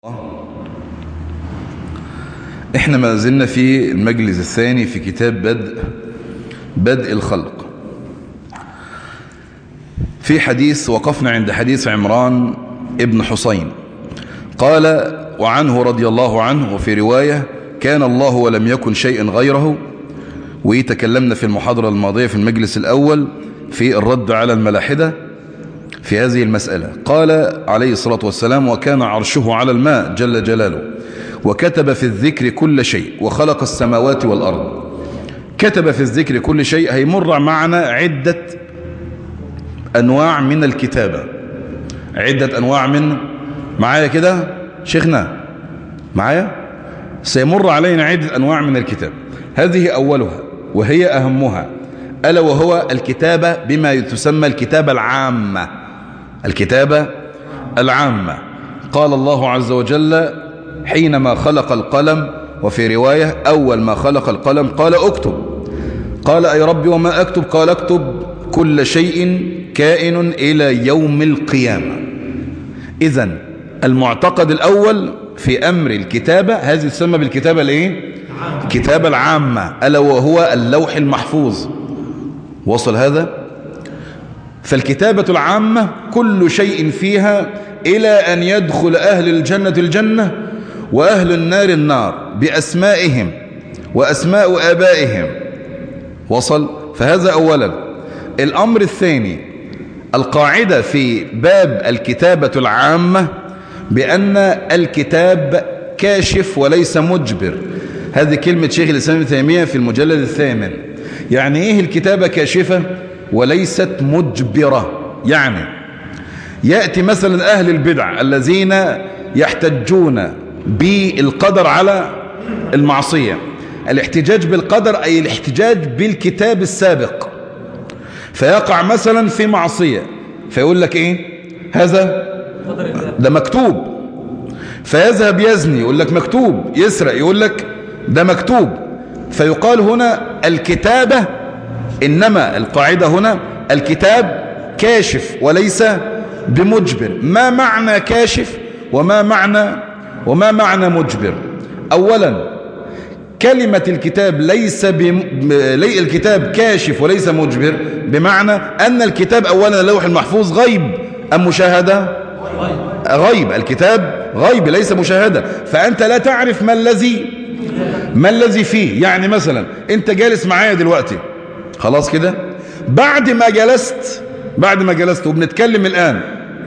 احنا ما زلنا في المجلس الثاني في كتاب بدء بدء الخلق في حديث وقفنا عند حديث عمران ابن حسين قال وعنه رضي الله عنه وفي رواية كان الله ولم يكن شيء غيره وتكلمنا في المحاضرة الماضية في المجلس الأول في الرد على الملاحدة في هذه المسألة قال عليه الصلاة والسلام وكان عرشه على الماء جل جلاله وكتب في الذكر كل شيء وخلق السماوات والأرض كتب في الذكر كل شيء هيمر معنا عدة أنواع من الكتابة عدة أنواع من معايا كده شيخنا معايا سيمر علينا عدة أنواع من الكتاب هذه أولها وهي أهمها ألا وهو الكتابة بما تسمى الكتابة العامة الكتابة العامة قال الله عز وجل حينما خلق القلم وفي رواية أول ما خلق القلم قال اكتب قال أي ربي وما أكتب قال اكتب كل شيء كائن إلى يوم القيامة إذا المعتقد الأول في أمر الكتابة هذه تسمى بالكتابة الإيه؟ الكتابة العامة ألا وهو اللوح المحفوظ وصل هذا فالكتابة العامة كل شيء فيها إلى أن يدخل أهل الجنة الجنة وأهل النار النار بأسمائهم وأسماء آبائهم وصل فهذا أولا الأمر الثاني القاعدة في باب الكتابة العامة بأن الكتاب كاشف وليس مجبر هذه كلمة شيخ الإسلام ابن تيمية في المجلد الثامن يعني إيه الكتابة كاشفة وليست مجبرة يعني يأتي مثلا أهل البدع الذين يحتجون بالقدر على المعصية الاحتجاج بالقدر أي الاحتجاج بالكتاب السابق فيقع مثلا في معصية فيقول لك ايه هذا ده مكتوب فيذهب يزني يقول لك مكتوب يسرق يقول لك ده مكتوب فيقال هنا الكتابة إنما القاعدة هنا الكتاب كاشف وليس بمجبر ما معنى كاشف وما معنى وما معنى مجبر أولا كلمة الكتاب ليس بم... لي الكتاب كاشف وليس مجبر بمعنى أن الكتاب أولا اللوح المحفوظ غيب أم مشاهدة غيب الكتاب غيب ليس مشاهدة فأنت لا تعرف ما الذي ما الذي فيه يعني مثلا أنت جالس معايا دلوقتي خلاص كده بعد ما جلست بعد ما جلست وبنتكلم الآن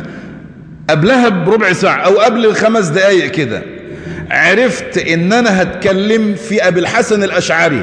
قبلها بربع ساعة أو قبل خمس دقايق كده عرفت ان انا هتكلم في ابي الحسن الاشعري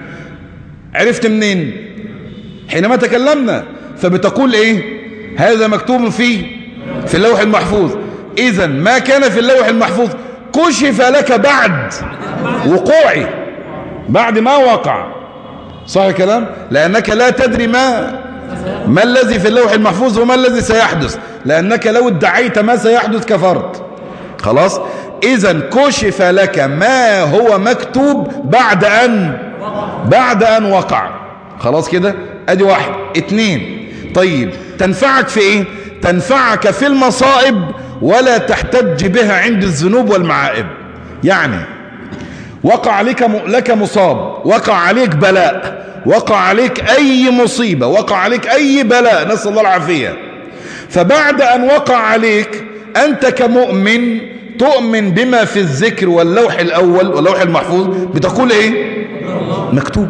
عرفت منين حينما تكلمنا فبتقول ايه هذا مكتوب فيه في اللوح المحفوظ اذا ما كان في اللوح المحفوظ كشف لك بعد وقوعي بعد ما وقع صح الكلام لانك لا تدري ما ما الذي في اللوح المحفوظ وما الذي سيحدث لانك لو ادعيت ما سيحدث كفرت خلاص اذا كشف لك ما هو مكتوب بعد ان بعد ان وقع خلاص كده ادي واحد اتنين طيب تنفعك في ايه تنفعك في المصائب ولا تحتج بها عند الذنوب والمعائب يعني وقع عليك لك مصاب وقع عليك بلاء وقع عليك اي مصيبة وقع عليك اي بلاء نسأل الله العافية فبعد ان وقع عليك انت كمؤمن تؤمن بما في الذكر واللوح الأول واللوح المحفوظ بتقول ايه مكتوب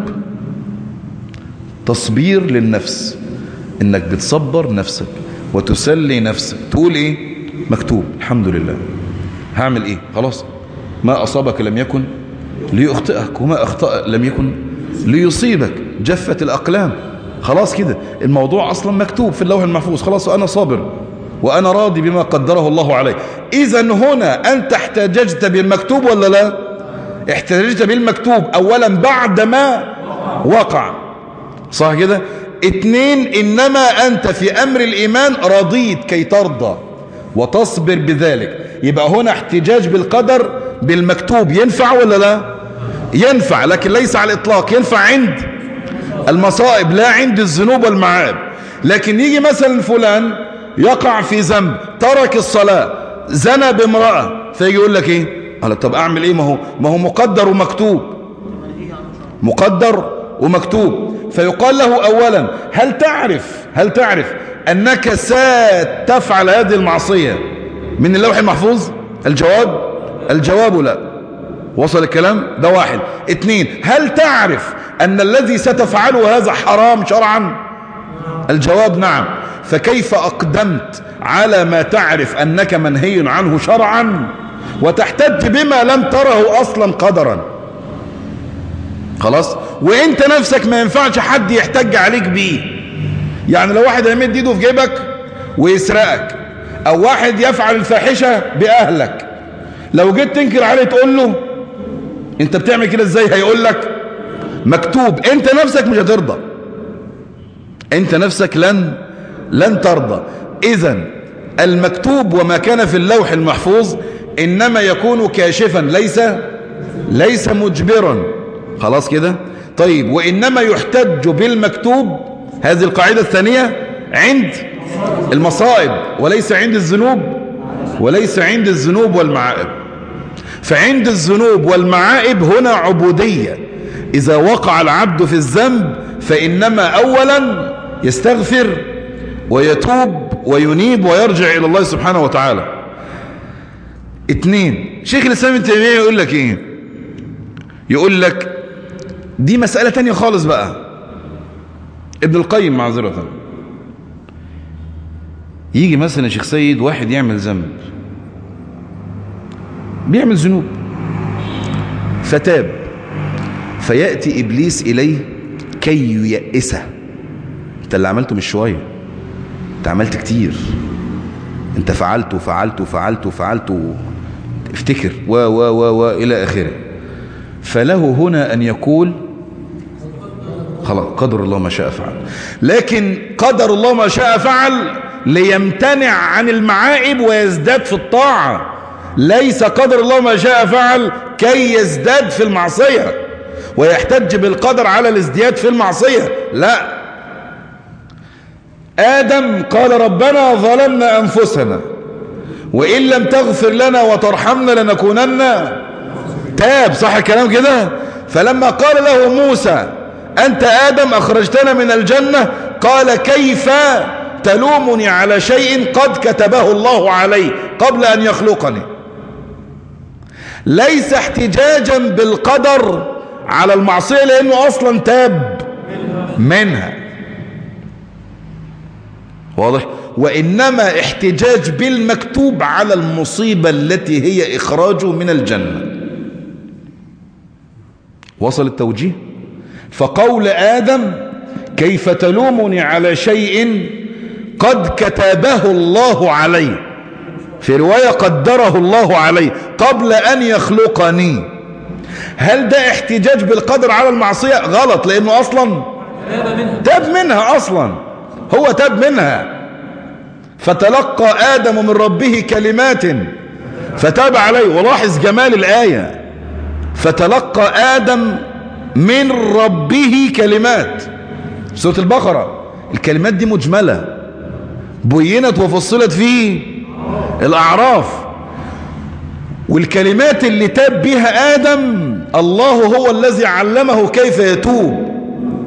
تصبير للنفس انك بتصبر نفسك وتسلي نفسك تقول ايه مكتوب الحمد لله هعمل ايه خلاص ما أصابك لم يكن ليخطئك وما أخطأ لم يكن ليصيبك جفت الأقلام خلاص كده الموضوع أصلا مكتوب في اللوح المحفوظ خلاص وأنا صابر وأنا راضي بما قدره الله علي إذا هنا أنت احتججت بالمكتوب ولا لا احتججت بالمكتوب أولا بعد ما وقع صح كده اتنين إنما أنت في أمر الإيمان رضيت كي ترضى وتصبر بذلك يبقى هنا احتجاج بالقدر بالمكتوب ينفع ولا لا ينفع لكن ليس على الإطلاق ينفع عند المصائب لا عند الذنوب والمعائب لكن يجي مثلا فلان يقع في ذنب ترك الصلاة زنى بامرأة فيجي يقول لك ايه قال طب اعمل ايه ما هو ما هو مقدر ومكتوب مقدر ومكتوب فيقال له اولا هل تعرف هل تعرف انك ستفعل هذه المعصية من اللوح المحفوظ الجواب الجواب لا وصل الكلام ده واحد اتنين هل تعرف ان الذي ستفعله هذا حرام شرعا الجواب نعم فكيف اقدمت على ما تعرف انك منهي عنه شرعا وتحتج بما لم تره اصلا قدرا خلاص وانت نفسك ما ينفعش حد يحتج عليك بيه يعني لو واحد هيمد ايده في جيبك ويسرقك او واحد يفعل الفاحشة باهلك لو جيت تنكر عليه تقول له انت بتعمل كده ازاي هيقول لك مكتوب انت نفسك مش هترضى انت نفسك لن لن ترضى اذا المكتوب وما كان في اللوح المحفوظ انما يكون كاشفا ليس ليس مجبرا خلاص كده طيب وانما يحتج بالمكتوب هذه القاعدة الثانية عند المصائب وليس عند الذنوب وليس عند الذنوب والمعائب فعند الذنوب والمعائب هنا عبودية إذا وقع العبد في الذنب فإنما أولا يستغفر ويتوب وينيب ويرجع إلى الله سبحانه وتعالى اتنين شيخ الإسلام ابن تيمية يقول لك ايه يقول لك دي مسألة تانية خالص بقى ابن القيم معذرة يجي مثلا يا شيخ سيد واحد يعمل ذنب بيعمل ذنوب فتاب فيأتي إبليس إليه كي ييأسه انت اللي عملته مش شوية انت عملت كتير انت فعلت وفعلت وفعلت وفعلت افتكر و و و و إلى آخره فله هنا أن يقول خلاص قدر الله ما شاء فعل لكن قدر الله ما شاء فعل ليمتنع عن المعائب ويزداد في الطاعة ليس قدر الله ما شاء فعل كي يزداد في المعصية ويحتج بالقدر على الازدياد في المعصية لا آدم قال ربنا ظلمنا أنفسنا وإن لم تغفر لنا وترحمنا لنكونن تاب صح الكلام كده فلما قال له موسى أنت آدم أخرجتنا من الجنة قال كيف تلومني على شيء قد كتبه الله علي قبل أن يخلقني ليس احتجاجا بالقدر على المعصية لأنه أصلا تاب منها واضح وإنما احتجاج بالمكتوب على المصيبة التي هي إخراجه من الجنة وصل التوجيه فقول آدم كيف تلومني على شيء قد كتبه الله علي في رواية قدره الله علي قبل أن يخلقني هل ده احتجاج بالقدر على المعصية غلط لأنه أصلا تاب منها أصلا هو تاب منها فتلقى آدم من ربه كلمات فتاب عليه ولاحظ جمال الآية فتلقى آدم من ربه كلمات سورة البقرة الكلمات دي مجملة بينت وفصلت في الأعراف والكلمات اللي تاب بها آدم الله هو الذي علمه كيف يتوب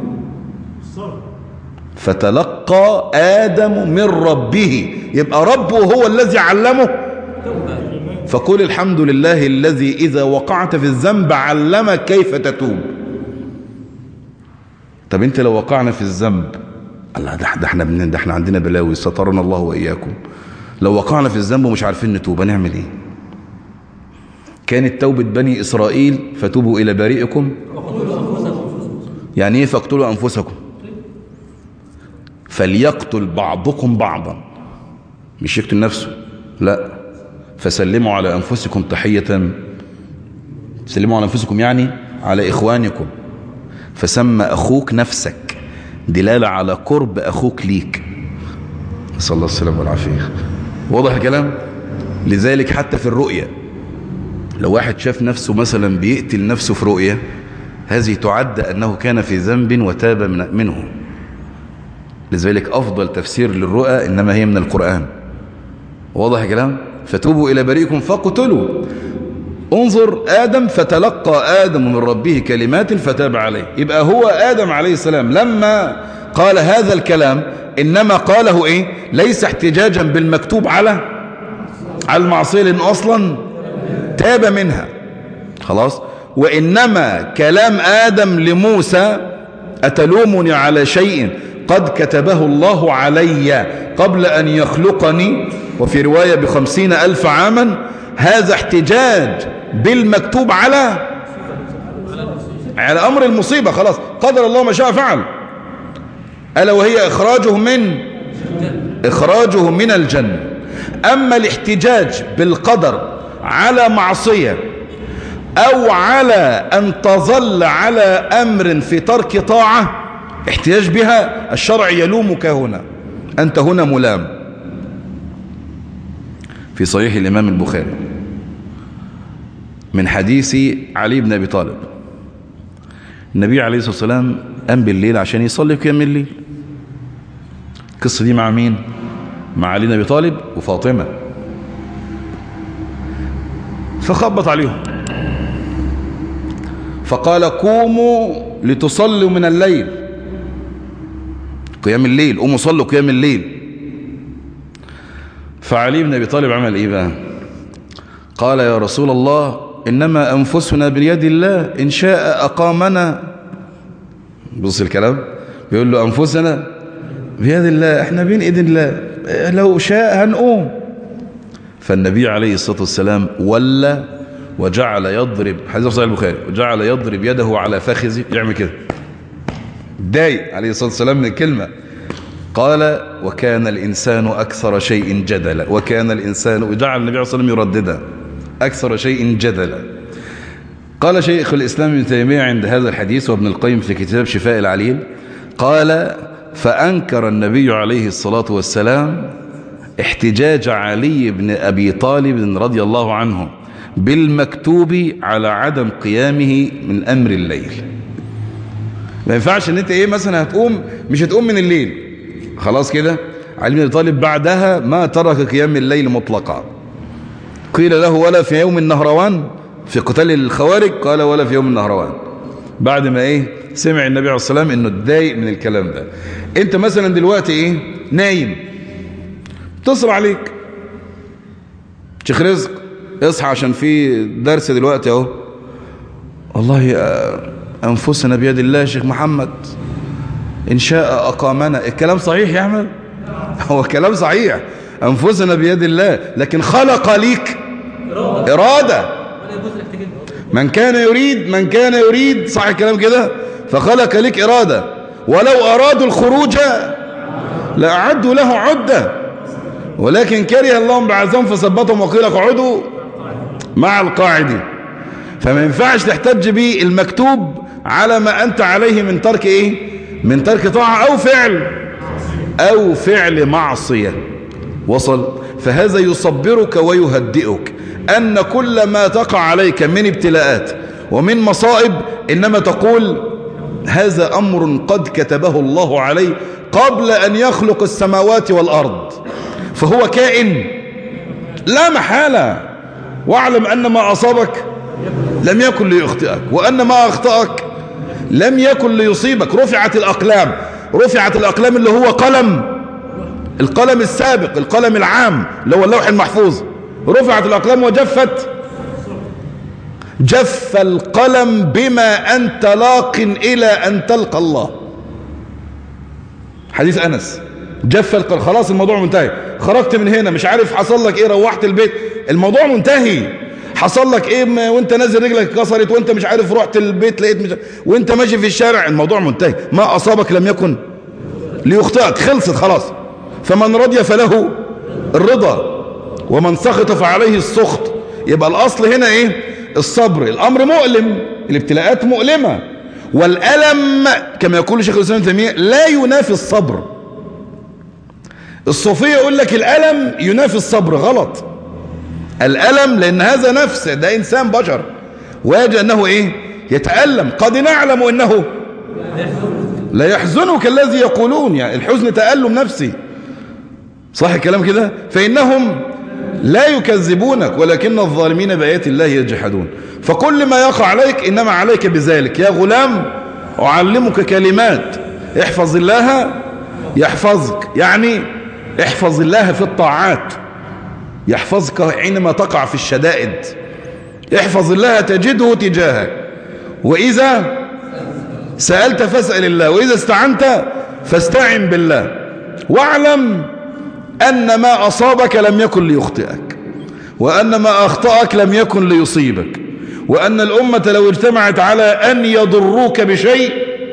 فتلقى آدم من ربه يبقى ربه هو الذي علمه فقل الحمد لله الذي إذا وقعت في الذنب علمك كيف تتوب طب انت لو وقعنا في الذنب الله ده ده احنا ده احنا عندنا بلاوي سترنا الله واياكم لو وقعنا في الذنب ومش عارفين نتوب هنعمل ايه كانت توبة بني إسرائيل فتوبوا إلى بارئكم يعني ايه فاقتلوا أنفسكم فليقتل بعضكم بعضا مش يقتل نفسه لا فسلموا على أنفسكم تحية سلموا على أنفسكم يعني على إخوانكم فسمى أخوك نفسك دلالة على قرب أخوك ليك صلى الله السلام والعافية واضح الكلام لذلك حتى في الرؤية لو واحد شاف نفسه مثلا بيقتل نفسه في رؤية هذه تعد أنه كان في ذنب وتاب منه لذلك أفضل تفسير للرؤى إنما هي من القرآن واضح الكلام فتوبوا إلى بريئكم فاقتلوا انظر آدم فتلقى آدم من ربه كلمات فتاب عليه يبقى هو آدم عليه السلام لما قال هذا الكلام إنما قاله إيه ليس احتجاجا بالمكتوب على على المعصية لأنه أصلا تاب منها خلاص وإنما كلام آدم لموسى أتلومني على شيء قد كتبه الله علي قبل أن يخلقني وفي رواية بخمسين ألف عاما هذا احتجاج بالمكتوب على على أمر المصيبة خلاص قدر الله ما شاء فعل ألا وهي إخراجه من إخراجه من الجنة أما الاحتجاج بالقدر على معصية أو على أن تظل على أمر في ترك طاعة احتجاج بها الشرع يلومك هنا أنت هنا ملام في صحيح الإمام البخاري من حديث علي بن أبي طالب النبي عليه الصلاة والسلام قام بالليل عشان يصلي قيام الليل القصة دي مع مين مع علي بن أبي طالب وفاطمة فخبط عليهم فقال قوموا لتصلوا من الليل قيام الليل قوموا صلوا قيام الليل فعلي بن أبي طالب عمل إيه بقى قال يا رسول الله إنما أنفسنا بيد الله إن شاء أقامنا بص الكلام بيقول له أنفسنا بيد الله احنا بين ايد الله لو شاء هنقوم فالنبي عليه الصلاة والسلام ولى وجعل يضرب حديث صحيح البخاري وجعل يضرب يده على فخذه يعمل كده داي عليه الصلاة والسلام من الكلمة قال وكان الإنسان أكثر شيء جدلا وكان الإنسان وجعل النبي عليه الصلاة والسلام يرددها أكثر شيء جدلا قال شيخ الإسلام ابن تيمية عند هذا الحديث وابن القيم في كتاب شفاء العليل قال فأنكر النبي عليه الصلاة والسلام احتجاج علي بن أبي طالب رضي الله عنه بالمكتوب على عدم قيامه من أمر الليل ما ينفعش ان انت ايه مثلا هتقوم مش هتقوم من الليل خلاص كده علي بن ابي طالب بعدها ما ترك قيام الليل مطلقا قيل له ولا في يوم النهروان في قتال الخوارج قال ولا في يوم النهروان بعد ما ايه سمع النبي عليه الصلاه والسلام انه اتضايق من الكلام ده انت مثلا دلوقتي ايه نايم اتصل عليك شيخ رزق اصحى عشان في درس دلوقتي اهو والله انفسنا بيد الله يا شيخ محمد ان شاء اقامنا الكلام صحيح يا احمد هو كلام صحيح انفسنا بيد الله لكن خلق ليك اراده من كان يريد من كان يريد صح الكلام كده فخلق لك إرادة ولو أرادوا الخروج لأعدوا له عدة ولكن كره الله بعثهم فثبتهم وقيل اقعدوا مع القاعدين فما ينفعش تحتج به المكتوب على ما أنت عليه من ترك إيه من ترك طاعة أو فعل أو فعل معصية وصل فهذا يصبرك ويهدئك أن كل ما تقع عليك من ابتلاءات ومن مصائب إنما تقول هذا أمر قد كتبه الله عليه قبل أن يخلق السماوات والأرض فهو كائن لا محالة واعلم أن ما أصابك لم يكن ليخطئك وأن ما أخطأك لم يكن ليصيبك رفعت الأقلام رفعت الأقلام اللي هو قلم القلم السابق القلم العام اللي هو اللوح المحفوظ رفعت الأقلام وجفت جف القلم بما أنت لاق إلى أن تلقى الله حديث أنس جف القلم خلاص الموضوع منتهي خرجت من هنا مش عارف حصل لك ايه روحت البيت الموضوع منتهي حصل لك ايه وانت نازل رجلك كسرت وانت مش عارف رحت البيت لقيت مش وانت ماشي في الشارع الموضوع منتهي ما اصابك لم يكن ليخطئك خلصت خلاص فمن رضي فله الرضا ومن سخط فعليه السخط يبقى الاصل هنا ايه الصبر الامر مؤلم الابتلاءات مؤلمة والألم كما يقول شيخ الإسلام تيمية لا ينافي الصبر الصوفية يقول لك الألم ينافي الصبر غلط الألم لأن هذا نفس ده إنسان بشر ويجب أنه إيه يتألم قد نعلم أنه لا يحزنك الذي يقولون يعني الحزن تألم نفسي صح الكلام كده فإنهم لا يكذبونك ولكن الظالمين بآيات الله يجحدون فكل ما يقع عليك إنما عليك بذلك يا غلام أعلمك كلمات احفظ الله يحفظك يعني احفظ الله في الطاعات يحفظك حينما تقع في الشدائد احفظ الله تجده تجاهك وإذا سألت فاسأل الله وإذا استعنت فاستعن بالله واعلم أن ما أصابك لم يكن ليخطئك وأن ما أخطأك لم يكن ليصيبك وأن الأمة لو اجتمعت على أن يضروك بشيء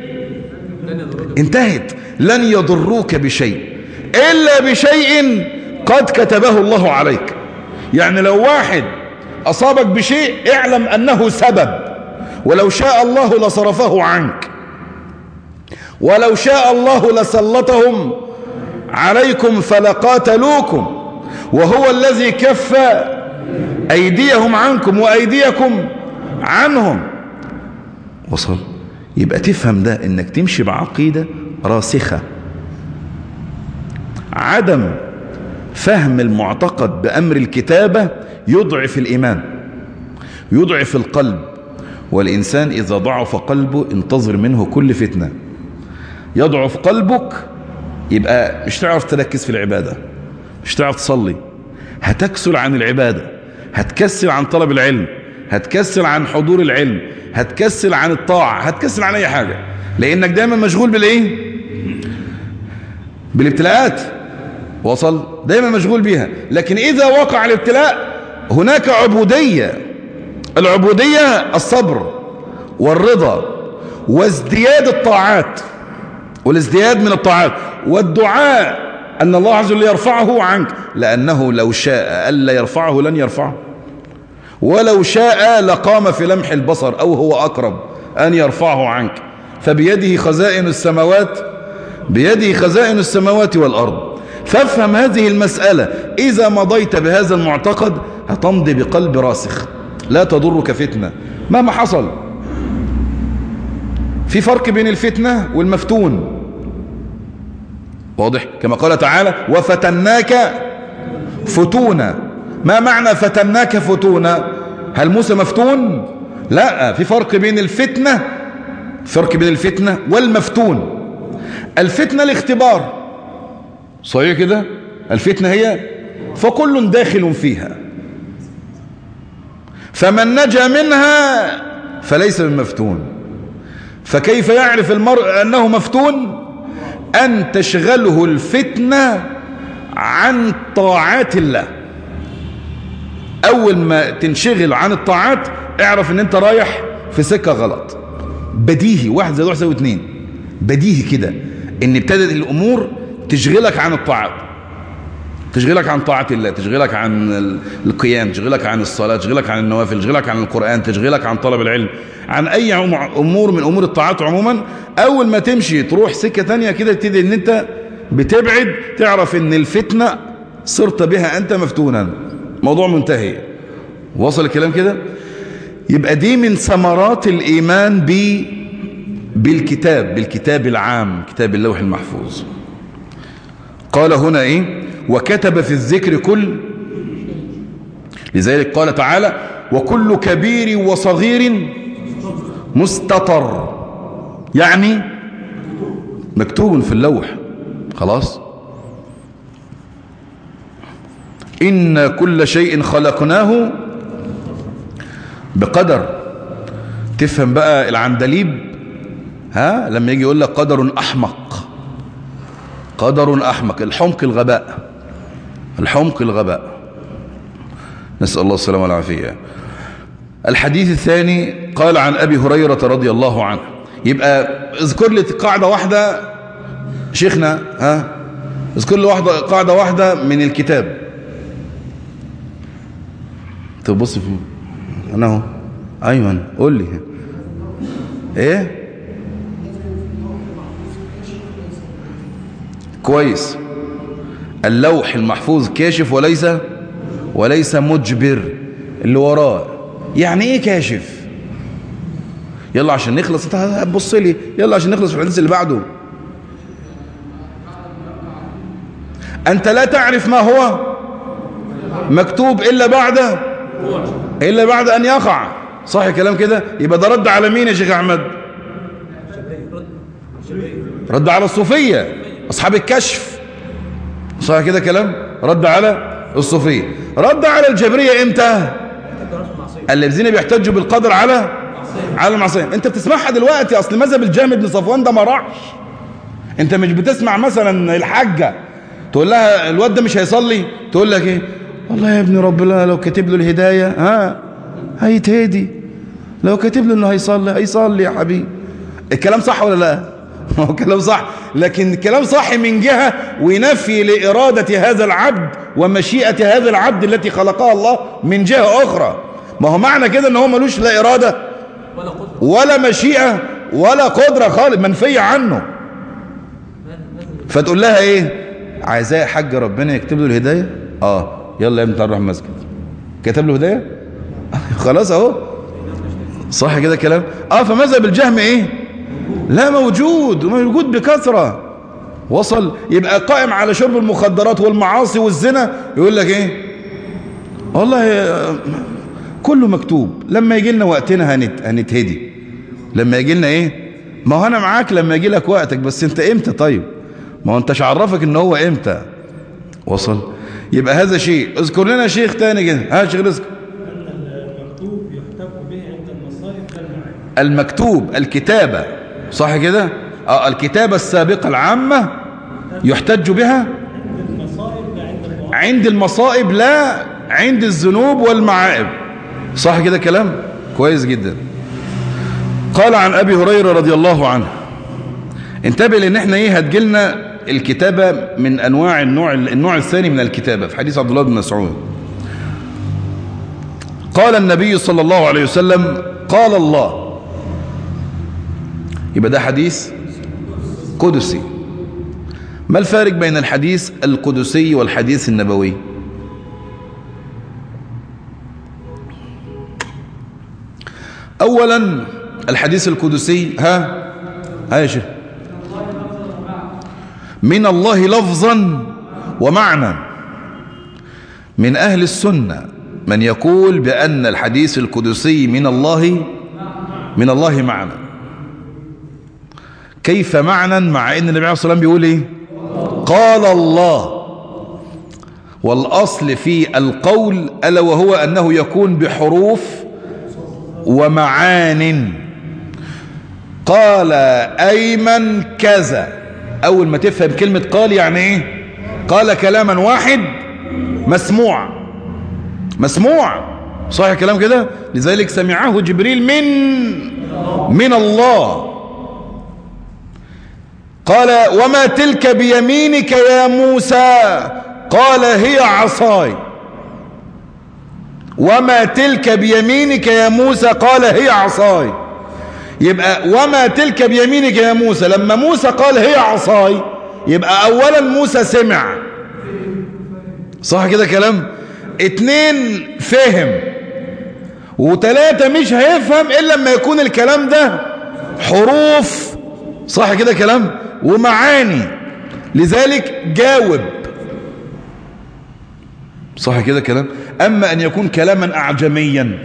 انتهت لن يضروك بشيء إلا بشيء قد كتبه الله عليك يعني لو واحد أصابك بشيء اعلم أنه سبب ولو شاء الله لصرفه عنك ولو شاء الله لسلطهم عليكم فلقاتلوكم وهو الذي كف أيديهم عنكم وأيديكم عنهم وصل يبقى تفهم ده انك تمشي بعقيدة راسخة عدم فهم المعتقد بأمر الكتابة يضعف الإيمان يضعف القلب والإنسان إذا ضعف قلبه انتظر منه كل فتنة يضعف قلبك يبقى مش تعرف تركز في العبادة مش تعرف تصلي هتكسل عن العبادة هتكسل عن طلب العلم هتكسل عن حضور العلم هتكسل عن الطاعة هتكسل عن أي حاجة لأنك دايما مشغول بالإيه بالابتلاءات وصل دايما مشغول بيها لكن إذا وقع الابتلاء هناك عبودية العبودية الصبر والرضا وازدياد الطاعات والازدياد من الطاعات والدعاء أن الله عز وجل يرفعه عنك لأنه لو شاء ألا يرفعه لن يرفعه ولو شاء لقام في لمح البصر أو هو أقرب أن يرفعه عنك فبيده خزائن السماوات بيده خزائن السماوات والأرض فافهم هذه المسألة إذا مضيت بهذا المعتقد هتمضي بقلب راسخ لا تضرك فتنة مهما حصل في فرق بين الفتنة والمفتون واضح كما قال تعالى وفتناك فتونا ما معنى فتناك فتونا هل موسى مفتون لا في فرق بين الفتنة فرق بين الفتنة والمفتون الفتنة الاختبار صحيح كده الفتنة هي فكل داخل فيها فمن نجا منها فليس بمفتون فكيف يعرف المرء أنه مفتون أن تشغله الفتنة عن طاعات الله أول ما تنشغل عن الطاعات اعرف أن أنت رايح في سكة غلط بديهي واحد زائد واحد يساوي اتنين بديهي كده ان ابتدت الامور تشغلك عن الطاعات تشغلك عن طاعة الله تشغلك عن القيام تشغلك عن الصلاة تشغلك عن النوافل تشغلك عن القرآن تشغلك عن طلب العلم عن أي أمور من أمور الطاعات عموما أول ما تمشي تروح سكة تانية كده تبتدي أن أنت بتبعد تعرف أن الفتنة صرت بها أنت مفتونا موضوع منتهي وصل الكلام كده يبقى دي من ثمرات الإيمان ب بالكتاب بالكتاب العام كتاب اللوح المحفوظ قال هنا إيه وكتب في الذكر كل لذلك قال تعالى وكل كبير وصغير مستطر يعني مكتوب في اللوح خلاص إن كل شيء خلقناه بقدر تفهم بقى العندليب ها لما يجي يقول لك قدر أحمق قدر أحمق الحمق الغباء الحمق الغباء نسأل الله السلامة والعافية الحديث الثاني قال عن أبي هريرة رضي الله عنه يبقى اذكر لي قاعدة واحدة شيخنا ها اذكر لي واحدة قاعدة واحدة من الكتاب تبص في انا اهو ايمن قول لي ايه كويس اللوح المحفوظ كاشف وليس وليس مجبر اللي وراه يعني ايه كاشف يلا عشان نخلص انت هتبص لي يلا عشان نخلص في الحديث اللي بعده انت لا تعرف ما هو مكتوب إلا بعد إلا بعد أن يقع صح كلام كده يبقى ده رد على مين يا شيخ أحمد رد على الصوفية أصحاب الكشف صح كده كلام رد على الصوفية رد على الجبرية امتى الذين بيحتجوا بالقدر على على المعصية انت بتسمعها دلوقتي اصل مذهب الجامد بن صفوان ده ما راحش انت مش بتسمع مثلا الحاجة تقول لها الواد ده مش هيصلي تقول لك ايه والله يا ابني ربنا لو كاتب له الهداية ها هيتهدي لو كاتب له انه هيصلي هيصلي يا حبيبي الكلام صح ولا لا هو كلام صح لكن الكلام صح من جهة وينفي لإرادة هذا العبد ومشيئة هذا العبد التي خلقها الله من جهة أخرى ما هو معنى كده ان هو ملوش لا إرادة ولا مشيئة ولا قدرة خالص منفية عنه فتقول لها ايه عايزاه يا حاج ربنا يكتب له الهداية اه يلا يا ابني تعال نروح المسجد كتب له هداية خلاص اهو صح كده كلام اه فمذهب الجهم ايه لا موجود وموجود بكثرة وصل يبقى قائم على شرب المخدرات والمعاصي والزنا يقول لك ايه والله كله مكتوب لما يجي لنا وقتنا هنت... هنتهدي لما يجي لنا ايه ما هو انا معاك لما يجي لك وقتك بس انت امتى طيب ما هو انتش عرفك ان هو امتى وصل يبقى هذا شيء اذكر لنا شيخ تاني كده ها شيخ رزق المكتوب يحتف به عند المصائب كالمعاني المكتوب الكتابة صح كده اه الكتابة السابقة العامة يحتج بها المصائب لا عند المعاني عند المصائب لا عند الذنوب والمعائب صح كده كلام كويس جدا قال عن أبي هريرة رضي الله عنه انتبه لان احنا ايه هتجيلنا الكتابة من انواع النوع النوع الثاني من الكتابة في حديث عبد الله بن مسعود قال النبي صلى الله عليه وسلم قال الله يبقى ده حديث قدسي ما الفارق بين الحديث القدسي والحديث النبوي اولا الحديث القدسي ها ها يا شيخ من الله لفظا ومعنى من أهل السنة من يقول بأن الحديث القدسي من الله من الله معنى كيف معنى مع أن النبي عليه الصلاة والسلام بيقول إيه قال الله والأصل في القول ألا وهو أنه يكون بحروف ومعان قال أيمن كذا أول ما تفهم كلمة قال يعني إيه قال كلاما واحد مسموع مسموع صحيح كلام كده لذلك سمعه جبريل من من الله قال وما تلك بيمينك يا موسى قال هي عصاي وما تلك بيمينك يا موسى قال هي عصاي يبقى وما تلك بيمينك يا موسى لما موسى قال هي عصاي يبقى اولا موسى سمع صح كده كلام اتنين فهم وتلاتة مش هيفهم الا لما يكون الكلام ده حروف صح كده كلام ومعاني لذلك جاوب صح كده كلام اما ان يكون كلاما اعجميا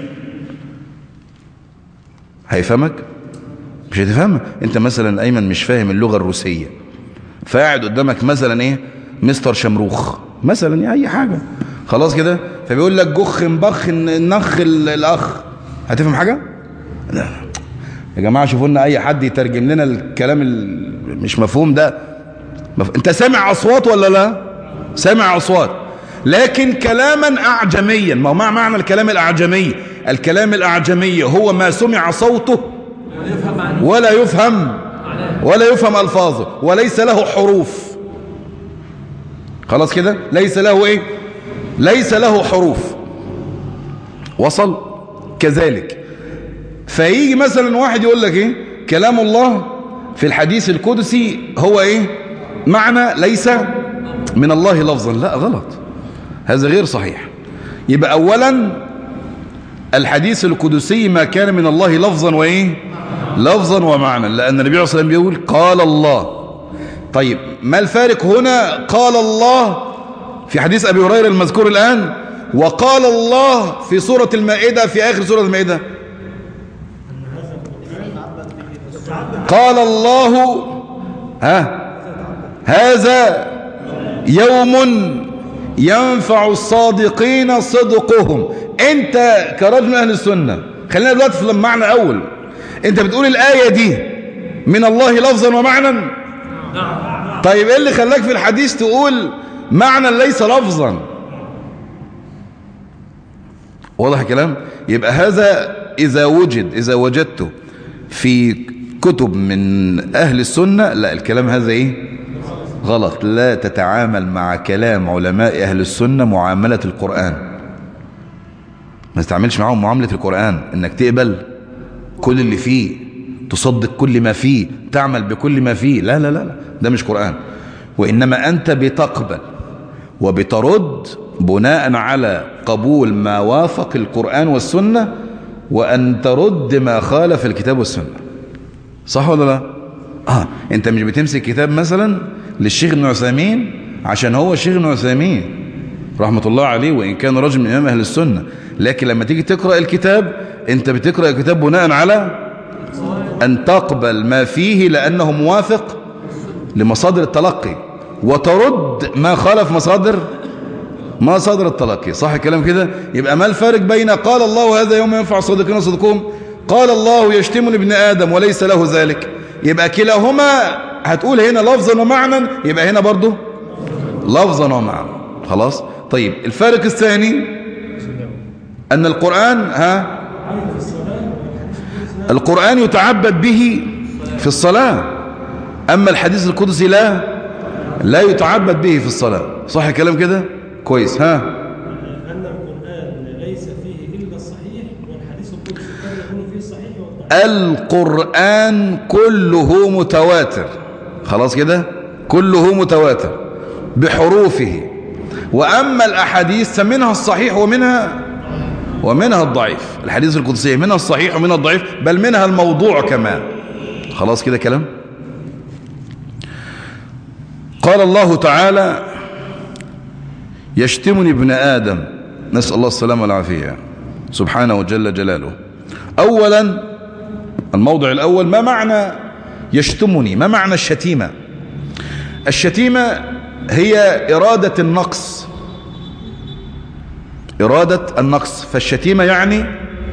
هيفهمك مش هتفهمها انت مثلا ايمن مش فاهم اللغة الروسية فقاعد قدامك مثلا ايه مستر شمروخ مثلا يعني اي حاجة خلاص كده فبيقول لك جخ مبخ نخ الاخ هتفهم حاجة لا يا جماعة شوفوا لنا اي حد يترجم لنا الكلام مش مفهوم ده مف... انت سامع اصوات ولا لا سامع اصوات لكن كلاما اعجميا ما هو مع معنى الكلام الاعجمي الكلام الاعجمي هو ما سمع صوته ولا يفهم ولا يفهم الفاظه وليس له حروف خلاص كده ليس له ايه ليس له حروف وصل كذلك فيجي مثلا واحد يقول لك ايه كلام الله في الحديث القدسي هو ايه معنى ليس من الله لفظا لا غلط هذا غير صحيح يبقى اولا الحديث القدسي ما كان من الله لفظا وايه لفظا ومعنى لان النبي عليه الصلاه والسلام بيقول قال الله طيب ما الفارق هنا قال الله في حديث ابي هريره المذكور الان وقال الله في سورة المائدة في آخر سورة المائدة قال الله ها هذا يوم ينفع الصادقين صدقهم انت كرجل من اهل السنة خلينا دلوقتي في المعنى اول انت بتقول الاية دي من الله لفظا ومعنى طيب ايه اللي خلاك في الحديث تقول معنى ليس لفظا واضح الكلام يبقى هذا اذا وجد اذا وجدته في كتب من اهل السنة لا الكلام هذا ايه غلط لا تتعامل مع كلام علماء أهل السنة معاملة القرآن ما تتعاملش معهم معاملة القرآن انك تقبل كل اللي فيه تصدق كل ما فيه تعمل بكل ما فيه لا لا لا, لا. ده مش قرآن وإنما أنت بتقبل وبترد بناء على قبول ما وافق القرآن والسنة وأن ترد ما خالف الكتاب والسنة صح ولا لا آه أنت مش بتمسك كتاب مثلا للشيخ ابن عثيمين عشان هو الشيخ ابن عثيمين رحمة الله عليه وإن كان رجل من إمام أهل السنة لكن لما تيجي تقرأ الكتاب أنت بتقرأ الكتاب بناء على أن تقبل ما فيه لأنه موافق لمصادر التلقي وترد ما خالف مصادر مصادر التلقي صح الكلام كده يبقى ما الفارق بين قال الله هذا يوم ينفع الصادقين صدقهم قال الله يشتمني ابن آدم وليس له ذلك يبقى كلاهما هتقول هنا لفظا ومعنى يبقى هنا برضو لفظا ومعنى خلاص طيب الفارق الثاني أن القرآن ها القرآن يتعبد به في الصلاة أما الحديث القدسي لا لا يتعبد به في الصلاة صح الكلام كده كويس ها أن القرآن ليس فيه إلا الصحيح والحديث القدسي قد يكون فيه الصحيح والضعيف القرآن كله متواتر خلاص كده كله متواتر بحروفه وأما الأحاديث فمنها الصحيح ومنها ومنها الضعيف الحديث القدسية منها الصحيح ومنها الضعيف بل منها الموضوع كمان خلاص كده كلام قال الله تعالى يشتمني ابن آدم نسأل الله السلامة والعافية سبحانه جل جلاله أولا الموضع الأول ما معنى يشتمني ما معنى الشتيمة الشتيمة هي إرادة النقص إرادة النقص فالشتيمة يعني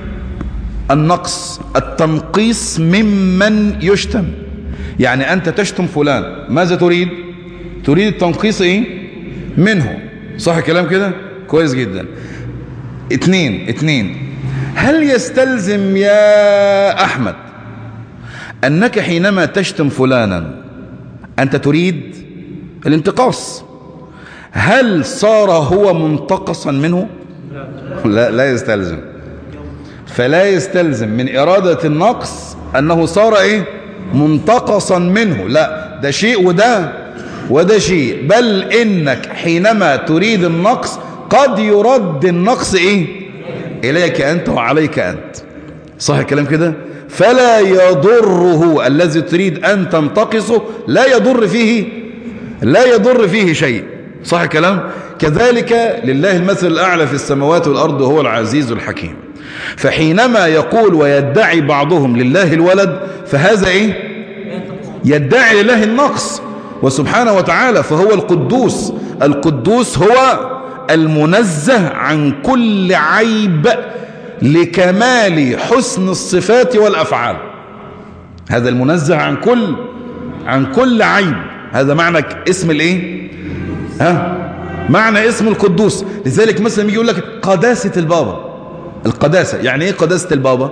النقص التنقيص ممن يشتم يعني أنت تشتم فلان ماذا تريد تريد التنقيص إيه منه صح الكلام كده كويس جدا اتنين اتنين هل يستلزم يا أحمد أنك حينما تشتم فلانا أنت تريد الانتقاص هل صار هو منتقصا منه لا لا يستلزم فلا يستلزم من إرادة النقص أنه صار إيه منتقصا منه لا ده شيء وده وده شيء بل إنك حينما تريد النقص قد يرد النقص إيه إليك أنت وعليك أنت صح الكلام كده فلا يضره الذي تريد أن تنتقصه لا يضر فيه لا يضر فيه شيء صح الكلام كذلك لله المثل الأعلى في السماوات والأرض هو العزيز الحكيم فحينما يقول ويدعي بعضهم لله الولد فهذا إيه يدعي لله النقص وسبحانه وتعالى فهو القدوس القدوس هو المنزه عن كل عيب لكمال حسن الصفات والأفعال هذا المنزه عن كل عن كل عيب هذا معنى اسم الايه ها معنى اسم القدوس لذلك مثلا يجي يقول لك قداسة البابا القداسة يعني ايه قداسة البابا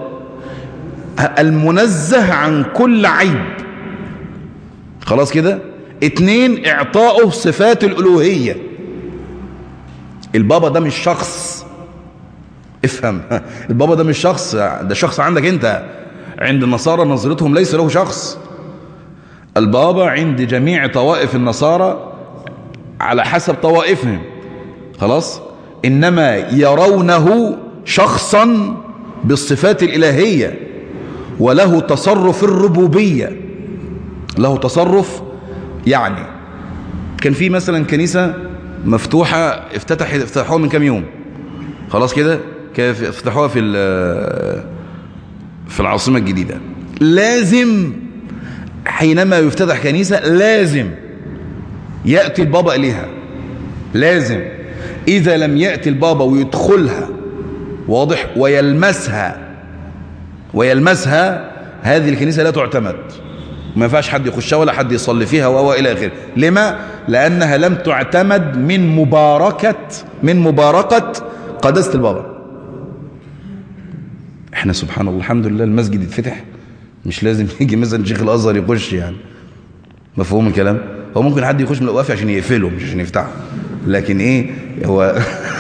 المنزه عن كل عيب خلاص كده اتنين اعطاؤه صفات الالوهية البابا ده مش شخص افهم البابا ده مش شخص ده شخص عندك انت عند النصارى نظرتهم ليس له شخص البابا عند جميع طوائف النصارى على حسب طوائفهم خلاص إنما يرونه شخصا بالصفات الإلهية وله تصرف الربوبية له تصرف يعني كان في مثلا كنيسة مفتوحة افتتح افتتحوها من كام يوم خلاص كده كيف افتحوها في في العاصمة الجديدة لازم حينما يفتتح كنيسة لازم يأتي البابا إليها لازم إذا لم يأتي البابا ويدخلها واضح ويلمسها ويلمسها هذه الكنيسة لا تعتمد ما ينفعش حد يخشها ولا حد يصلي فيها وهو إلى آخره لما؟ لأنها لم تعتمد من مباركة من مباركة قداسة البابا احنا سبحان الله الحمد لله المسجد يتفتح مش لازم يجي مثلا شيخ الازهر يخش يعني مفهوم الكلام هو ممكن حد يخش من الوقف عشان يقفله مش عشان يفتحه لكن ايه هو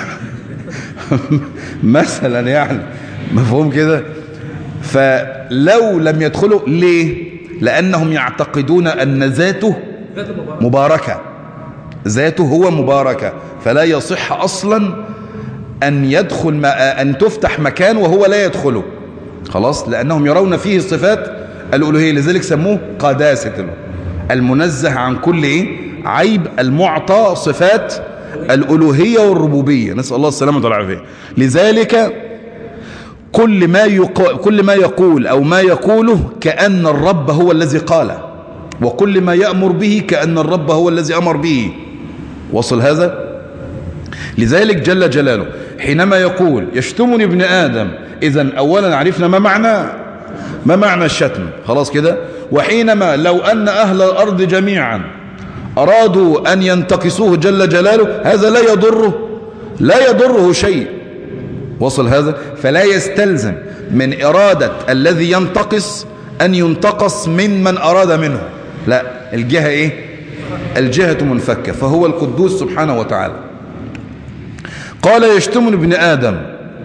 مثلا يعني مفهوم كده فلو لم يدخلوا ليه لانهم يعتقدون ان ذاته مباركه ذاته هو مباركه فلا يصح اصلا أن يدخل ما أن تفتح مكان وهو لا يدخله خلاص لأنهم يرون فيه صفات الألوهية لذلك سموه قداسة المنزه عن كل إيه؟ عيب المعطى صفات الألوهية والربوبية نسأل الله السلامة والعافية لذلك كل ما يقول كل ما يقول أو ما يقوله كأن الرب هو الذي قال وكل ما يأمر به كأن الرب هو الذي أمر به وصل هذا لذلك جل جلاله حينما يقول يشتمني ابن آدم إذا أولا عرفنا ما معنى ما معنى الشتم خلاص كده وحينما لو أن أهل الأرض جميعا أرادوا أن ينتقصوه جل جلاله هذا لا يضره لا يضره شيء وصل هذا فلا يستلزم من إرادة الذي ينتقص أن ينتقص من من أراد منه لا الجهة إيه الجهة منفكة فهو القدوس سبحانه وتعالى قال يشتمني ابن آدم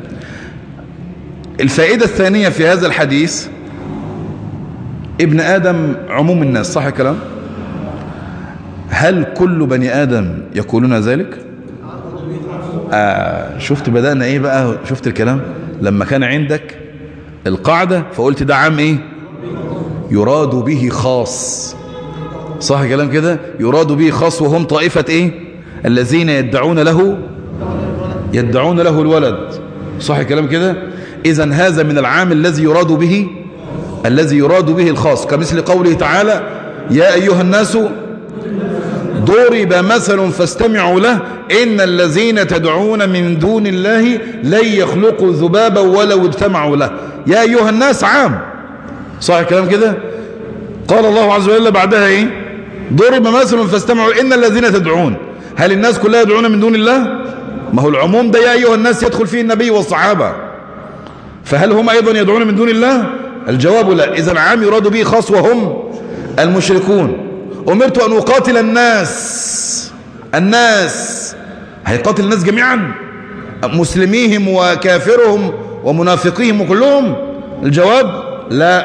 الفائدة الثانية في هذا الحديث ابن آدم عموم الناس صح الكلام هل كل بني آدم يقولون ذلك آه شفت بدأنا ايه بقى شفت الكلام لما كان عندك القاعدة فقلت ده عام ايه يراد به خاص صح كلام كده يراد به خاص وهم طائفة ايه الذين يدعون له يدعون له الولد صح كلام كده اذا هذا من العام الذي يراد به الذي يراد به الخاص كمثل قوله تعالى يا أيها الناس ضرب مثل فاستمعوا له إن الذين تدعون من دون الله لن يخلقوا ذبابا ولو اجتمعوا له يا أيها الناس عام صح الكلام كده قال الله عز وجل بعدها إيه ضرب مثل فاستمعوا إن الذين تدعون هل الناس كلها يدعون من دون الله ما هو العموم ده يا أيها الناس يدخل فيه النبي والصحابة فهل هم أيضا يدعون من دون الله الجواب لا إذا عام يراد به خاص وهم المشركون أمرت أن أقاتل الناس الناس هيقاتل الناس جميعا مسلميهم وكافرهم ومنافقيهم وكلهم الجواب لا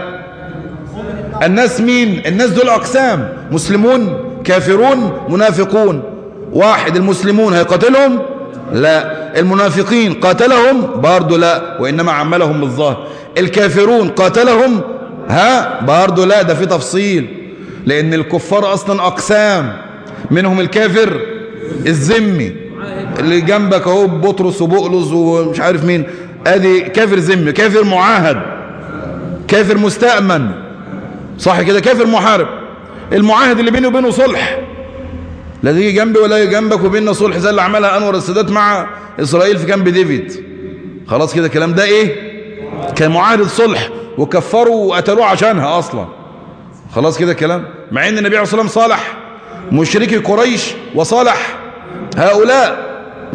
الناس مين الناس دول أقسام مسلمون كافرون منافقون واحد المسلمون هيقاتلهم لا المنافقين قاتلهم برضه لا وإنما عملهم بالظاهر الكافرون قاتلهم ها برضه لا ده في تفصيل لأن الكفار أصلا أقسام منهم الكافر الذمي اللي جنبك اهو بطرس وبقلص ومش عارف مين ادي كافر ذمي كافر معاهد كافر مستأمن صح كده كافر محارب المعاهد اللي بيني وبينه صلح لا تيجي جنبي ولا يجي جنبك وبيننا صلح زي اللي عملها انور السادات مع اسرائيل في كامب ديفيد خلاص كده الكلام ده ايه كان معاهدة صلح وكفروا وقتلوه عشانها اصلا خلاص كده الكلام مع ان النبي عليه الصلاه والسلام صالح مشركي قريش وصالح هؤلاء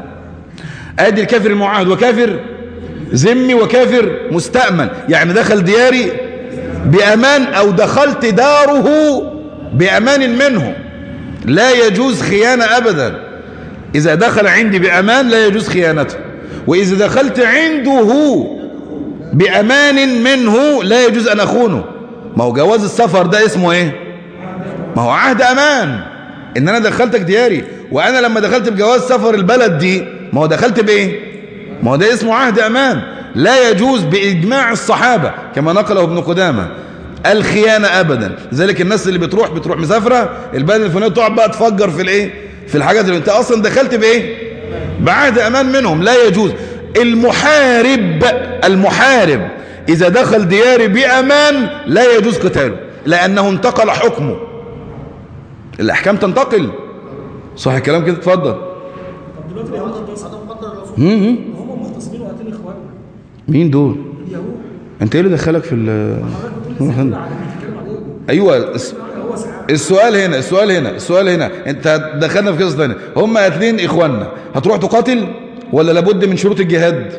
ادي الكافر المعاهد وكافر ذمي وكافر مستأمن يعني دخل دياري بأمان أو دخلت داره بأمان منه لا يجوز خيانة أبدا إذا دخل عندي بأمان لا يجوز خيانته وإذا دخلت عنده بأمان منه لا يجوز أن أخونه ما هو جواز السفر ده اسمه إيه ما هو عهد أمان إن أنا دخلتك دياري وأنا لما دخلت بجواز سفر البلد دي ما هو دخلت بإيه ما هو ده اسمه عهد أمان لا يجوز بإجماع الصحابة كما نقله ابن قدامة الخيانة أبدا لذلك الناس اللي بتروح بتروح مسافرة البلد الفلانية تقعد بقى تفجر في الإيه في الحاجات اللي أنت أصلا دخلت بإيه بعهد أمان منهم لا يجوز المحارب المحارب إذا دخل دياري بأمان لا يجوز قتاله لأنه انتقل حكمه الأحكام تنتقل صح الكلام كده اتفضل طب دلوقتي اليهود هتوصل مم. هم مختصمين وقاتلين اخواننا مين دول اليهود انت ايه اللي دخلك في ال حضرتك بتقول لي سيدنا علي بيتكلم عليهم ايوه الس- هو ساعات السؤال هنا السؤال هنا السؤال هنا انت دخلنا في قصه ثانيه هم قاتلين اخواننا هتروح تقاتل ولا لابد من شروط الجهاد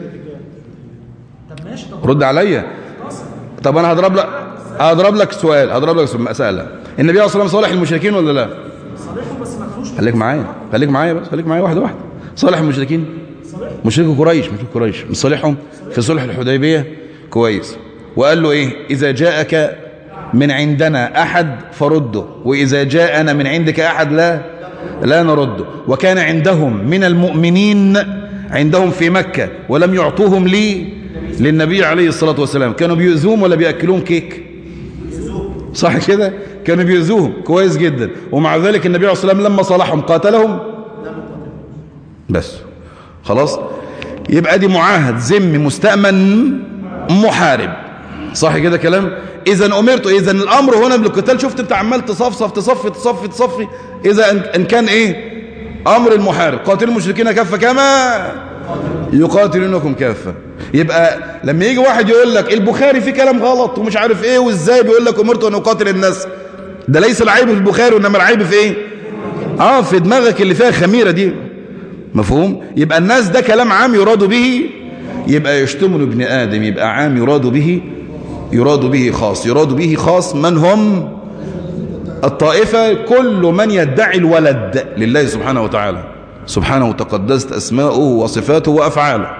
طب ماشي طب رد عليا طب انا هضرب لك هضرب لك سؤال هضرب لك سؤال- مساله النبي صلى الله عليه وسلم صالح المشركين ولا لا صالحهم بس ما خدوش خليك معايا خليك معايا بس خليك معايا واحده واحده صالح المشركين صالحهم مشركي قريش مشركي قريش مش صالحهم في صلح الحديبيه كويس وقال له ايه اذا جاءك من عندنا احد فرده واذا جاءنا من عندك احد لا لا نرده وكان عندهم من المؤمنين عندهم في مكه ولم يعطوهم لي للنبي عليه الصلاه والسلام كانوا بيؤذوهم ولا بياكلوهم كيك صح كده كانوا بيؤذوهم كويس جدا ومع ذلك النبي عليه الصلاه والسلام لما صالحهم قاتلهم بس خلاص يبقى دي معاهد ذمي مستأمن محارب صح كده كلام اذا امرت اذا الامر هنا بالقتال شفت انت عمال تصفصف تصفي تصفي تصفي اذا إن- ان كان ايه امر المحارب قاتلوا المشركين كافه كما يقاتلونكم كافه يبقى لما يجي واحد يقول لك البخاري فيه كلام غلط ومش عارف ايه وازاي بيقول لك امرت ان اقاتل الناس ده ليس العيب في البخاري وانما العيب في ايه اه في دماغك اللي فيها خميره دي مفهوم يبقى الناس ده كلام عام يراد به يبقى يشتمل ابن آدم يبقى عام يراد به يراد به خاص يراد به خاص من هم الطائفة كل من يدعي الولد لله سبحانه وتعالى سبحانه وتقدست أسماؤه وصفاته وأفعاله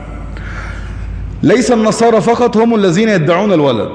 ليس النصارى فقط هم الذين يدعون الولد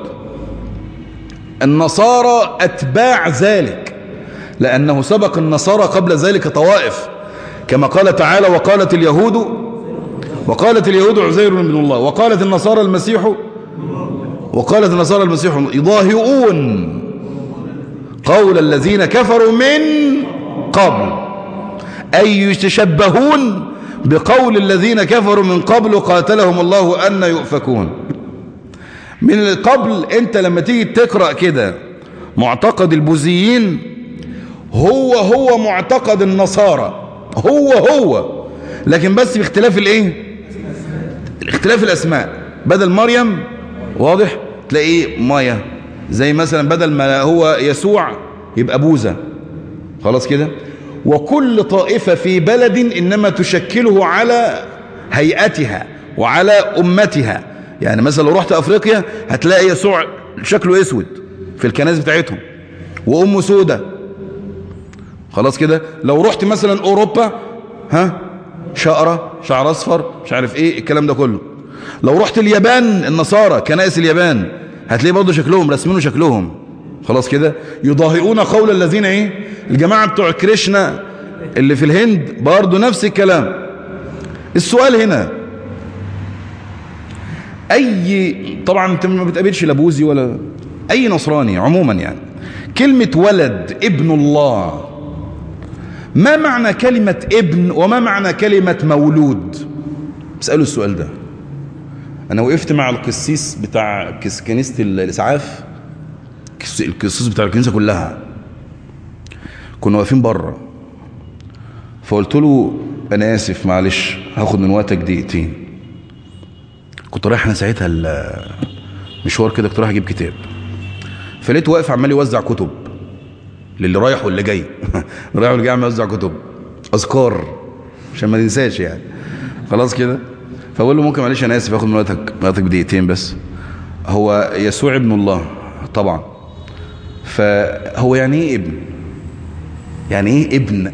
النصارى أتباع ذلك لأنه سبق النصارى قبل ذلك طوائف كما قال تعالى وقالت اليهود وقالت اليهود عزير بن الله وقالت النصارى المسيح وقالت النصارى المسيح يضاهئون قول الذين كفروا من قبل أي يتشبهون بقول الذين كفروا من قبل قاتلهم الله أن يؤفكون من قبل انت لما تيجي تقرأ كده معتقد البوذيين هو هو معتقد النصارى هو هو لكن بس باختلاف الايه الاختلاف الاسماء بدل مريم واضح تلاقيه مايا زي مثلا بدل ما هو يسوع يبقى بوذا خلاص كده وكل طائفة في بلد إنما تشكله على هيئتها وعلى أمتها يعني مثلا لو رحت أفريقيا هتلاقي يسوع شكله أسود في الكنائس بتاعتهم وأمه سودة خلاص كده لو رحت مثلا أوروبا ها شقرة شعر أصفر مش عارف إيه الكلام ده كله لو رحت اليابان النصارى كنائس اليابان هتلاقي برضه شكلهم رسمينه شكلهم خلاص كده يضاهئون قول الذين ايه الجماعة بتوع كريشنا اللي في الهند برضه نفس الكلام السؤال هنا اي طبعا انت ما بتقابلش لا بوذي ولا اي نصراني عموما يعني كلمة ولد ابن الله ما معنى كلمة ابن وما معنى كلمة مولود اسألوا السؤال ده انا وقفت مع القسيس بتاع كس- كنيسة الاسعاف كس- القسيس بتاع الكنيسة كلها كنا واقفين بره فقلت له انا اسف معلش هاخد من وقتك دقيقتين كنت رايح انا ساعتها ال- مشوار كده كنت رايح اجيب كتاب فلقيته واقف عمال يوزع كتب للي رايح واللي جاي اللي رايح واللي جاي عمال يوزع كتب اذكار عشان ما ننساش يعني خلاص كده فبقول له ممكن معلش انا اسف اخد من وقتك من وقتك بدقيقتين بس هو يسوع ابن الله طبعا فهو يعني ايه ابن يعني ايه ابن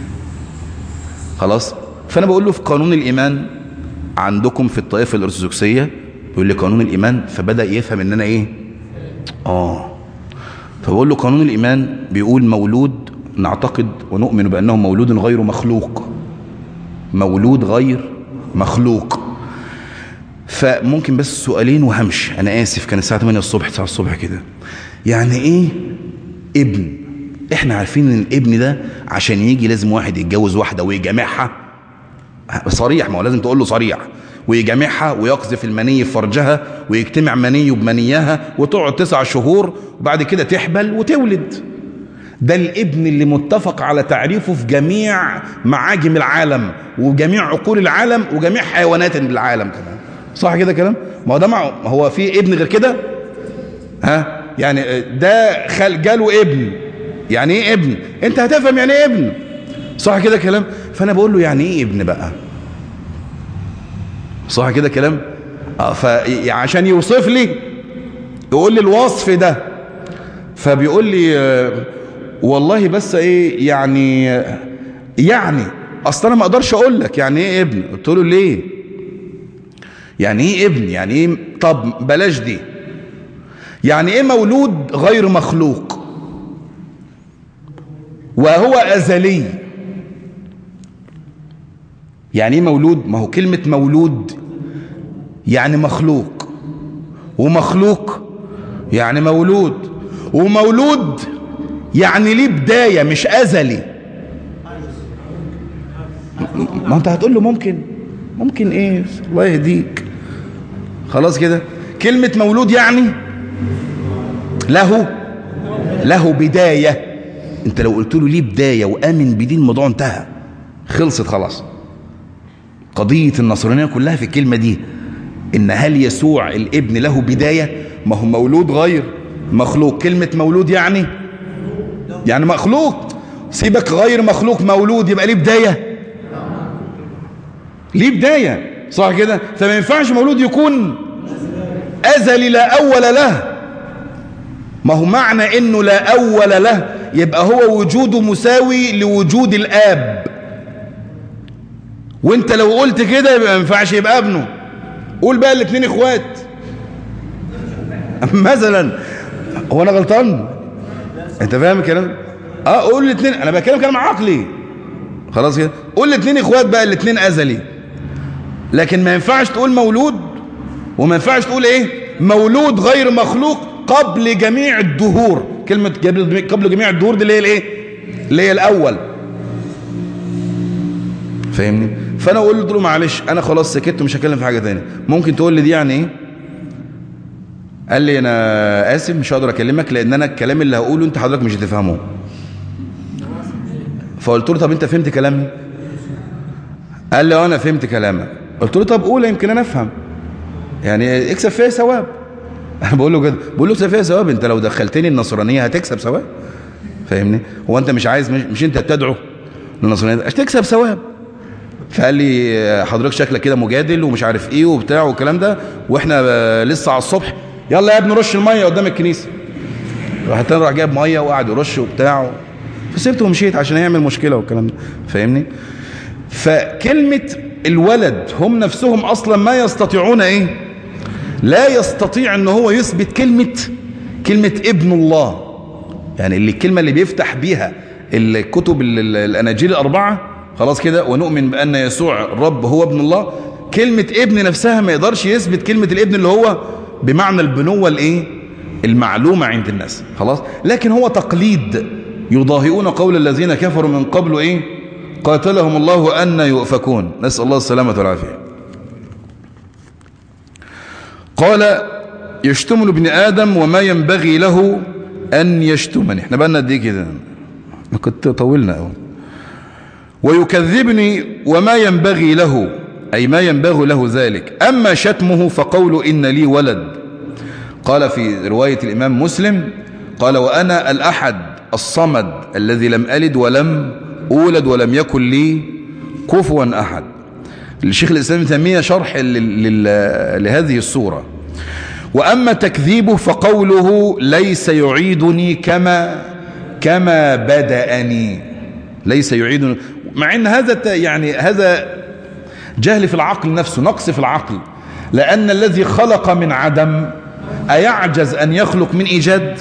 خلاص فانا بقول له في قانون الايمان عندكم في الطائفه الارثوذكسيه بيقول لي قانون الايمان فبدا يفهم ان انا ايه اه فبقول له قانون الايمان بيقول مولود نعتقد ونؤمن بانه مولود غير مخلوق مولود غير مخلوق فممكن بس سؤالين وهمشي انا اسف كان الساعه 8 الصبح 9 الصبح كده يعني ايه ابن احنا عارفين ان الابن ده عشان يجي لازم واحد يتجوز واحده ويجامعها صريح ما هو لازم تقول له صريح ويجامعها ويقذف المني في فرجها ويجتمع مني بمنيها وتقعد تسع شهور وبعد كده تحبل وتولد ده الابن اللي متفق على تعريفه في جميع معاجم العالم وجميع عقول العالم وجميع حيوانات العالم كمان صح كده كلام ما هو ده مع ما هو في ابن غير كده ها يعني ده خل جاله ابن يعني ايه ابن انت هتفهم يعني ايه ابن صح كده كلام فانا بقول له يعني ايه ابن بقى صح كده كلام اه فعشان يوصف لي يقول لي الوصف ده فبيقول لي آه والله بس ايه يعني يعني اصل انا ما اقدرش اقول لك يعني ايه ابن قلت له ليه يعني ايه ابن يعني ايه طب بلاش دي يعني ايه مولود غير مخلوق وهو ازلي يعني ايه مولود ما هو كلمة مولود يعني مخلوق ومخلوق يعني مولود ومولود يعني ليه بداية مش أزلي ما انت هتقول له ممكن ممكن ايه الله يهديك خلاص كده كلمة مولود يعني له له بداية انت لو قلت له ليه بداية وآمن بدين الموضوع انتهى خلصت خلاص قضية النصرانية كلها في الكلمة دي ان هل يسوع الابن له بداية ما هو مولود غير مخلوق كلمة مولود يعني يعني مخلوق سيبك غير مخلوق مولود يبقى ليه بداية ليه بداية صح كده فما ينفعش مولود يكون أزلي لا أول له ما هو معنى انه لا أول له يبقى هو وجوده مساوي لوجود الآب وانت لو قلت كده يبقى ما ينفعش يبقى ابنه قول بقى الاثنين اخوات مثلا هو انا غلطان انت فاهم الكلام اه قول الاثنين انا بتكلم كلام عقلي خلاص كده قول الاثنين اخوات بقى الاثنين ازلي لكن ما ينفعش تقول مولود وما ينفعش تقول ايه مولود غير مخلوق قبل جميع الدهور كلمة قبل جميع الدهور دي اللي هي الايه اللي هي الاول فاهمني فانا قلت له معلش انا خلاص سكت ومش هتكلم في حاجه ثانيه ممكن تقول لي دي يعني ايه قال لي انا اسف مش هقدر اكلمك لان انا الكلام اللي هقوله انت حضرتك مش هتفهمه فقلت له طب انت فهمت كلامي قال لي انا فهمت كلامك قلت له طب قول يمكن انا افهم يعني اكسب فيها ثواب انا بقول له كده بقول له اكسب فيها ثواب انت لو دخلتني النصرانيه هتكسب ثواب فاهمني هو انت مش عايز مش, مش انت بتدعو للنصرانيه هتكسب ثواب فقال لي حضرتك شكلك كده مجادل ومش عارف ايه وبتاع والكلام ده واحنا لسه على الصبح يلا يا ابني رش الميه قدام الكنيسه راح التاني راح جايب ميه وقعد يرش وبتاع فسبته ومشيت عشان يعمل مشكله والكلام ده فاهمني فكلمه الولد هم نفسهم اصلا ما يستطيعون ايه لا يستطيع ان هو يثبت كلمه كلمه ابن الله يعني اللي الكلمه اللي بيفتح بيها الكتب الاناجيل الاربعه خلاص كده ونؤمن بان يسوع الرب هو ابن الله كلمه ابن نفسها ما يقدرش يثبت كلمه الابن اللي هو بمعنى البنوة الايه المعلومة عند الناس خلاص لكن هو تقليد يضاهئون قول الذين كفروا من قبل ايه قاتلهم الله أن يؤفكون نسأل الله السلامة والعافية قال يشتمل ابن آدم وما ينبغي له أن يشتمني احنا بقى دي كده كنت طولنا قوي ويكذبني وما ينبغي له أي ما ينبغي له ذلك أما شتمه فقول إن لي ولد قال في رواية الإمام مسلم قال وأنا الأحد الصمد الذي لم ألد ولم أولد ولم يكن لي كفوا أحد الشيخ الإسلام ابن تيمية شرح لهذه السورة وأما تكذيبه فقوله ليس يعيدني كما كما بدأني ليس يعيدني مع ان هذا يعني هذا جهل في العقل نفسه نقص في العقل لأن الذي خلق من عدم أيعجز أن يخلق من إيجاد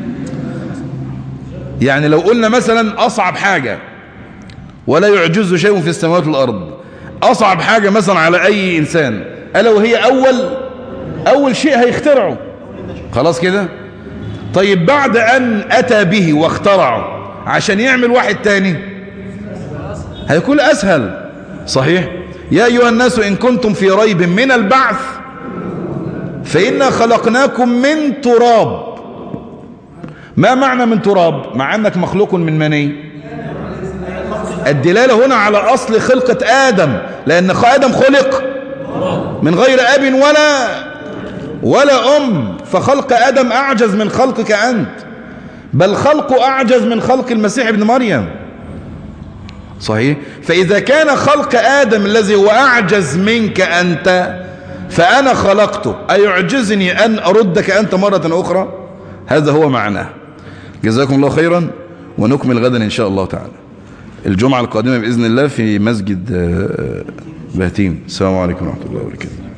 يعني لو قلنا مثلا أصعب حاجة ولا يعجز شيء في السماوات والأرض أصعب حاجة مثلا على أي إنسان ألا وهي أول أول شيء هيخترعه خلاص كده طيب بعد أن أتى به واخترعه عشان يعمل واحد تاني هيكون أسهل صحيح يا أيها الناس إن كنتم في ريب من البعث فإنا خلقناكم من تراب ما معنى من تراب مع أنك مخلوق من مني الدلالة هنا على أصل خلقة آدم لأن آدم خلق من غير أب ولا ولا أم فخلق آدم أعجز من خلقك أنت بل خلق أعجز من خلق المسيح ابن مريم صحيح فإذا كان خلق آدم الذي هو أعجز منك أنت فأنا خلقته أيعجزني أن أردك أنت مرة أخرى هذا هو معناه جزاكم الله خيرا ونكمل غدا إن شاء الله تعالى الجمعة القادمة بإذن الله في مسجد بهتيم السلام عليكم ورحمة الله وبركاته